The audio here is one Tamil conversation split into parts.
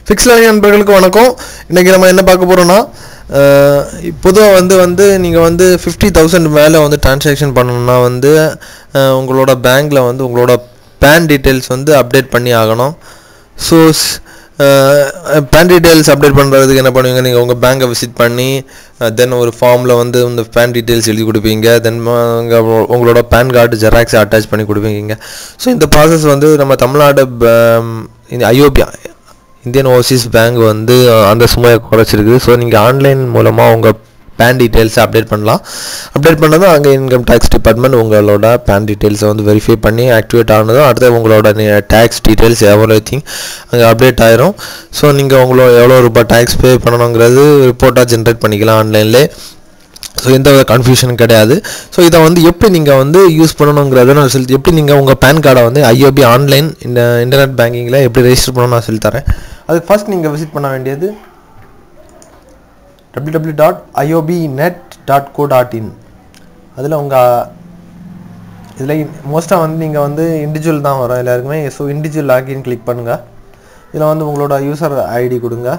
ஃபிக்ஸ் லேர்னிங் நண்பர்களுக்கு வணக்கம் இன்றைக்கி நம்ம என்ன பார்க்க போகிறோன்னா பொதுவாக வந்து வந்து நீங்கள் வந்து ஃபிஃப்டி தௌசண்ட் மேலே வந்து டிரான்சாக்ஷன் பண்ணணும்னா வந்து அஹ், உங்களோட பேங்க்கில் வந்து உங்களோட பேன் டீட்டெயில்ஸ் வந்து அப்டேட் பண்ணி ஆகணும் ஸோ பேன் டீட்டெயில்ஸ் அப்டேட் பண்ணுறதுக்கு என்ன பண்ணுவீங்க நீங்கள் உங்கள் பேங்கை விசிட் பண்ணி தென் ஒரு ஃபார்மில் வந்து இந்த பேன் டீட்டெயில்ஸ் எழுதி கொடுப்பீங்க தென் உங்களோட பேன் கார்டு ஜெராக்ஸ் அட்டாச் பண்ணி கொடுப்பீங்க ஸோ இந்த ப்ராசஸ் வந்து நம்ம Tamil Nadu IOB Indian overseas bank வந்து அஹ், அந்த சுமையை குறைச்சிருக்கு ஸோ நீங்கள் ஆன்லைன் மூலமாக உங்கள் பேன் டீட்டெயில்ஸை அப்டேட் பண்ணலாம் அப்டேட் பண்ணதும் அங்கே இன்கம் டேக்ஸ் டிபார்ட்மெண்ட் உங்களோட பேன் டீட்டெயில்ஸை வந்து வெரிஃபை பண்ணி ஆக்டிவேட் ஆனதும் அடுத்து உங்களோட டேக்ஸ் டீட்டெயில்ஸ் எவ்வளோ திங் அங்கே அப்டேட் ஆயிரும் ஸோ நீங்கள் உங்களோட எவ்வளோ ரூபாய் டேக்ஸ் பே பண்ணணுங்கிறது ரிப்போர்ட்டாக ஜென்ரேட் பண்ணிக்கலாம் ஆன்லைன்லேயே ஸோ எந்த வித கன்ஃபியூஷனும் கிடையாது ஸோ இதை வந்து எப்படி நீங்கள் வந்து யூஸ் பண்ணணுங்கிறத நான் சொல்லி எப்படி நீங்கள் உங்கள் பேன் கார்டை வந்து ஐஓபி ஆன்லைன் இந்த இன்டர்நெட் பேங்கிங்கில் எப்படி ரெஜிஸ்டர் பண்ணணும்னு நான் சொல்லித்தரேன் அதுக்கு ஃபர்ஸ்ட் நீங்கள் விசிட் பண்ண வேண்டியது www.iobnet.co.in dot IOB net dot co dot in அதில் உங்கள் இதில் மோஸ்ட்டாக வந்து நீங்கள் வந்து இண்டிவிஜுவல் தான் வரும் எல்லாருக்குமே ஸோ இண்டிவிஜுவல் லாகின் கிளிக் பண்ணுங்கள் இதில் வந்து உங்களோட யூசர் ஐடி கொடுங்க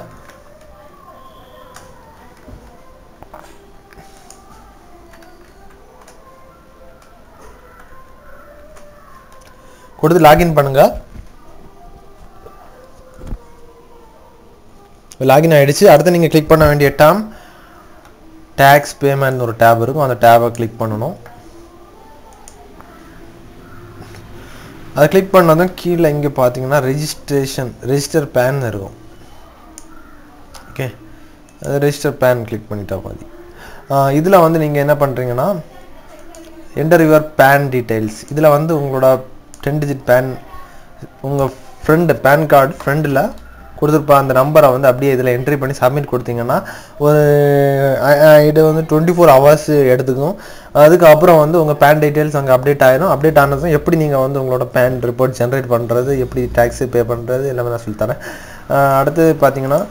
கொடுத்து லாகின் பண்ணுங்கள் லாகின் ஆகிடுச்சு அடுத்து நீங்கள் கிளிக் பண்ண வேண்டிய டேம் டேக்ஸ் பேமெண்ட் ஒரு டேப் இருக்கும் அந்த டேபை கிளிக் பண்ணணும் அதை கிளிக் பண்ணதும் கீழே இங்கே பார்த்தீங்கன்னா ரெஜிஸ்ட்ரேஷன் ரெஜிஸ்டர் பேன் இருக்கும் ஓகே அது ரெஜிஸ்டர் பேன் கிளிக் பண்ணிட்டா பாதி இதில் வந்து நீங்கள் என்ன பண்ணுறீங்கன்னா என்டர் யுவர் பேன் டீட்டெயில்ஸ் இதில் வந்து உங்களோட டென் டிஜிட் பேன் உங்கள் ஃப்ரெண்டு பேன் கார்டு ஃப்ரெண்டில் கொடுத்துருப்பா அந்த நம்பரை வந்து அப்படியே இதில் என்ட்ரி பண்ணி சப்மிட் கொடுத்தீங்கன்னா ஒரு அ- அ- இது வந்து டுவெண்ட்டி ஃபோர் ஹவர்ஸ் எடுத்துக்கும் அதுக்கப்புறம் வந்து உங்கள் பேன் டீட்டெயில்ஸ் அங்கே அப்டேட் ஆயிரும் அப்டேட் ஆனதும் எப்படி நீங்கள் வந்து உங்களோட பேன் ரிப்போர்ட் ஜென்ரேட் பண்ணுறது எப்படி டேக்ஸு பே பண்ணுறது எல்லாமே நான் சொல்லித்தரேன் அஹ் அடுத்து பார்த்தீங்கன்னா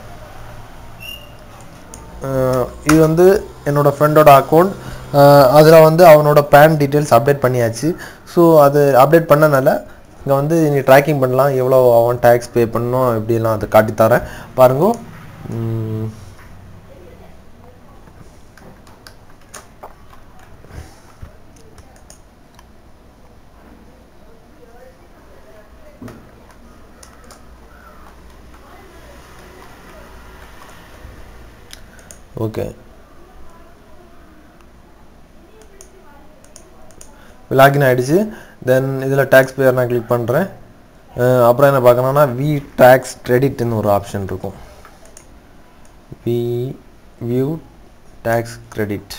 அஹ் இது வந்து என்னோட ஃப்ரெண்டோட அக்கௌண்ட் அதில் வந்து அவனோட பேன் டீட்டெயில்ஸ் அப்டேட் பண்ணியாச்சு ஸோ அது அப்டேட் பண்ணனால இங்கே வந்து நீ ட்ராக்கிங் பண்ணலாம் எவ்வளோ அவன் டேக்ஸ் பே பண்ணணும் எப்படிலாம் அதை காட்டித்தரேன் பாருங்க உம், ஓகே லாகின் ஆகிடுச்சு தென் இதில் டேக்ஸ் பேர் நான் கிளிக் பண்ணுறேன் அப்புறம் என்ன பார்க்கணும்னா வி டேக்ஸ் கிரெடிட்னு ஒரு ஆப்ஷன் இருக்கும் வி வியூ டேக்ஸ் கிரெடிட்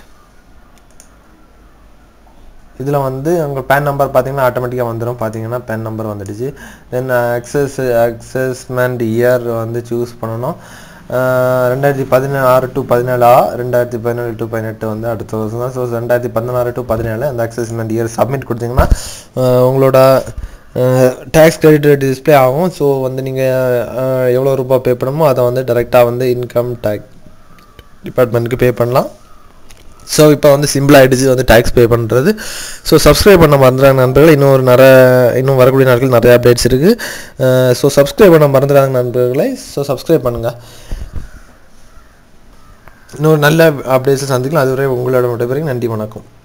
இதில் வந்து உங்கள் பேன் நம்பர் பார்த்தீங்கன்னா ஆட்டோமேட்டிக்காக வந்துடும் பார்த்தீங்கன்னா பேன் நம்பர் வந்துடுச்சு தென் அக்சஸ் அக்சஸ்மெண்ட் இயர் வந்து சூஸ் பண்ணணும் அஹ் ரெண்டாயிரத்தி பதினாறு டு பதினேழா ரெண்டாயிரத்தி பதினேழு டு பதினெட்டு வந்து அடுத்த வருஷம் தான் ஸோ ரெண்டாயிரத்தி பதினாறு டு பதினேழு அந்த அக்சஸ்மெண்ட் இயர் சப்மிட் கொடுத்தீங்கன்னா அஹ் உங்களோட டேக்ஸ் கிரெடிட் டிஸ்ப்ளே ஆகும் ஸோ வந்து நீங்கள் எவ்வளோ ரூபாய் பே பண்ணணுமோ அதை வந்து டேரெக்டாக வந்து இன்கம் டேக்ஸ் டிபார்ட்மெண்ட்டுக்கு பே பண்ணலாம் ஸோ இப்போ வந்து சிம்பிள் ஆகிடுச்சு வந்து டேக்ஸ் பே பண்ணுறது ஸோ சப்ஸ்கிரைப் பண்ண மறந்துடாங்க நண்பர்கள் இன்னும் ஒரு நிறைய இன்னும் வரக்கூடிய நாட்கள் நிறைய அப்டேட்ஸ் இருக்குது ஸோ சப்ஸ்கிரைப் பண்ண மறந்துடாங்க நண்பர்களை ஸோ சப்ஸ்கிரைப் பண்ணுங்கள் இன்னொரு நல்ல அப்டேட்ஸை சந்திக்கலாம் அதுவரை உங்களோட விடைபெறுங்க நன்றி வணக்கம்